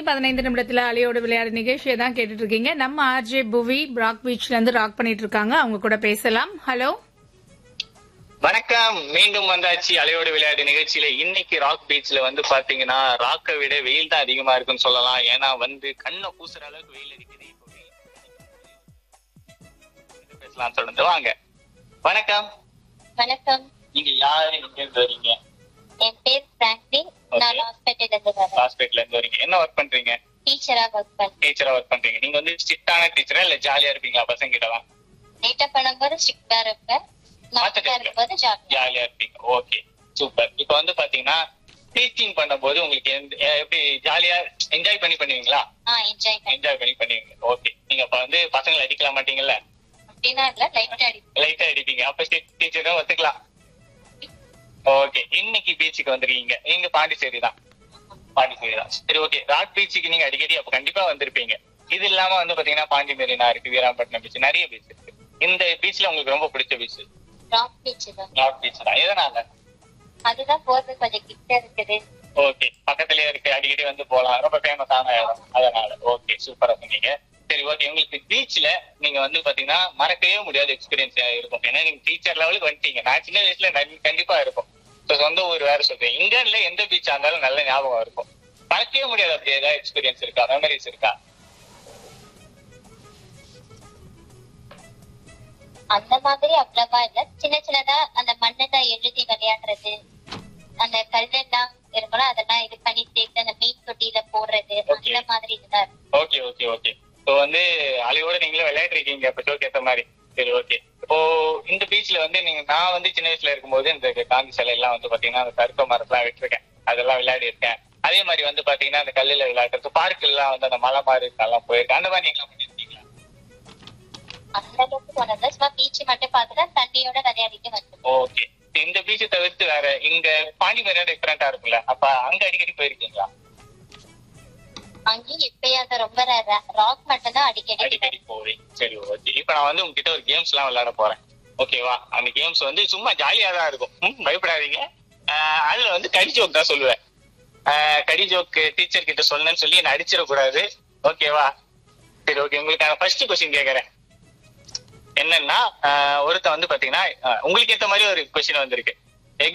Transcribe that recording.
பதினைந்து நிமிடத்துல அலையோட விளையாடு நிகழ்ச்சியை தான் கேட்டுட்டு இருக்கீங்க நம்ம ஆர்ஜே புவி ராக் பீச்ல இருந்து ராக் பண்ணிட்டு இருக்காங்க அவங்க கூட பேசலாம் ஹலோ வணக்கம் மீண்டும் வந்தாச்சு அலையோடு விளையாட்டு நிகழ்ச்சியில இன்னைக்கு ராக் பீச்ல வந்து பாத்தீங்கன்னா ராக்கை விட வெயில் தான் அதிகமா இருக்குன்னு சொல்லலாம் ஏன்னா வந்து கண்ணை கூசுற அளவுக்கு வெயில் அடிக்குது இப்போ வெயில் பேசலாம் தொடர்ந்து வாங்க வணக்கம் வணக்கம் நீங்க யாரு எங்க இருந்து வரீங்க என் பேர் பிராங்க்லின் நான் ஹாஸ்பிட்டல்ல இருந்து வரேன் ஹாஸ்பிட்டல்ல இருந்து வரீங்க என்ன ஒர்க் பண்றீங்க டீச்சரா ஒர்க் பண்ணேன் டீச்சரா ஒர்க் பண்றீங்க நீங்க வந்து ஸ்ட்ரிக்டான டீச்சரா இல்ல ஜாலியா இருப்பீங்களா பசங்க கிட்ட எல்லாம் லேட்டா பண்ணும்போது ஸ்ட்ரிக்டா இருப்பேன் மாத்தா இருக்கும்போது ஜாலியா ஜாலியா இருப்பீங்க ஓகே சூப்பர் இப்போ வந்து பாத்தீங்கன்னா டீச்சிங் பண்ணும்போது உங்களுக்கு எந்த- எப்படி ஜாலியா என்ஜாய் பண்ணி பண்ணுவீங்களா ஆ என்ஜாய் பண்ணேன் என்ஜாய் பண்ணி பண்ணுவீங்க ஓகே நீங்க அப்ப வந்து பசங்களை அடிக்கல மாட்டீங்கல்ல அப்படின்னா இல்ல லைட்டா அடி லைட்டா அடிப்பீங்க அப்ப டீச்சரும் ஒத்துக்கலாம் ஓகே இன்னைக்கு பீச்சுக்கு வந்திருக்கீங்க நீங்க பாண்டிச்சேரி தான் பாண்டிச்சேரி தான் சரி ஓகே ராக் பீச்சுக்கு நீங்க அடிக்கடி அப்ப கண்டிப்பா வந்திருப்பீங்க இது இல்லாம வந்து பாத்தீங்கன்னா பாண்டி மெரினா இருக்கு வீராம்பட்டினம் பீச் நிறைய பீச் இருக்கு இந்த பீச்ல உங்களுக்கு ரொம்ப பிடிச்ச பீச் ராக் பீச் தான் ராக் பீச் தான் எதனால அதுதான் போறது கொஞ்சம் கிட்ட இருக்குது ஓகே பக்கத்துலயே இருக்கு அடிக்கடி வந்து போலாம் ரொம்ப ஃபேமஸான இடம் அதனால ஓகே சூப்பரா சொன்னீங்க சரி ஓகே உங்களுக்கு பீச்ல நீங்க வந்து பாத்தீங்கன்னா மறக்கவே முடியாத எக்ஸ்பீரியன்ஸ் இருக்கும் ஏன்னா நீங்க டீச்சர் லெவலுக்கு வந்துட்டீங்க நான் சின்ன வயசுல நல்- கண்டிப்பா இருக்கும் So, சொந்த ஊர் வேற சொல்றேன் இங்க இல்ல எந்த பீச்சா இருந்தாலும் நல்ல ஞாபகம் இருக்கும் மறக்கவே முடியாது அப்படி ஏதாவது எக்ஸ்பீரியன்ஸ் இருக்கா மெமரிஸ் இருக்கா அந்த மாதிரி அவ்வளவா இல்ல சின்ன சின்னதா அந்த மண்ணுல எழுதி விளையாடுறது அந்த கல்லெல்லாம் இருக்கணும் அதெல்லாம் இது பண்ணி சேர்த்து அந்த மீன் தொட்டியில போடுறது Okay. அந்த மாதிரி இதுதான் இருக்கும். ஓகே ஓகே ஓகே ஸோ வந்து அலையோட நீங்களும் விளையாடுறீங்க இப்போ ஷோக்கு ஏத்த மாதிரி சரி ஓகே இப்போ இந்த பீச்ல வந்து நீங்க நான் வந்து சின்ன வயசுல இருக்கும்போது இந்த காந்தி சிலை எல்லாம் வந்து பாத்தீங்கன்னா அந்த கருப்ப மரத்தெல்லாம் விட்டுருக்கேன் அதெல்லாம் விளையாடி இருக்கேன் அதே மாதிரி வந்து பாத்தீங்கன்னா அந்த கல்லுல விளையாடுறது பார்க் எல்லாம் வந்து அந்த மலை மாதிரி இருக்கெல்லாம் போயிருக்கேன் அந்த மாதிரி நீங்க பண்ணிருக்கீங்களா அந்த அளவுக்கு போனது சும்மா பீச் மட்டும் பார்த்துட்டு தண்ணியோட விளையாடிட்டு வந்தோம் ஓகே இந்த பீச்சை தவிர்த்து வேற இங்க பாண்டி மாதிரி டிஃபரெண்டா இருக்கும்ல அப்ப அங்க அடிக்கடி போயிருக்கீங்களா அங்கேயும் எப்பயாவது ரொம்ப ராக் மட்டும் தான் அடிக்கடி அடிக்கடி போவேன் சரி ஓகே இப்ப நான் வந்து உங்ககிட்ட ஒரு கேம்ஸ் எல்லாம் விளையாட போறேன் ஓகேவா அந்த கேம்ஸ் வந்து சும்மா ஜாலியா தான் இருக்கும் ம், பயப்படாதீங்க ஆஹ் அதுல வந்து கடி ஜோக் தான் சொல்லுவேன் ஆஹ் கடி ஜோக் டீச்சர் கிட்ட சொல்லணும்னு சொல்லி என்ன அடிச்சிடக்கூடாது ஓகேவா சரி ஓகே உங்களுக்கான ஃபர்ஸ்ட் கொஸ்டின் கேக்குறேன் என்னன்னா ஆஹ் ஒருத்தன் வந்து பாத்தீங்கன்னா ஆஹ் உங்களுக்கு ஏத்த மாதிரி ஒரு கொஸ்டின் வந்திருக்கு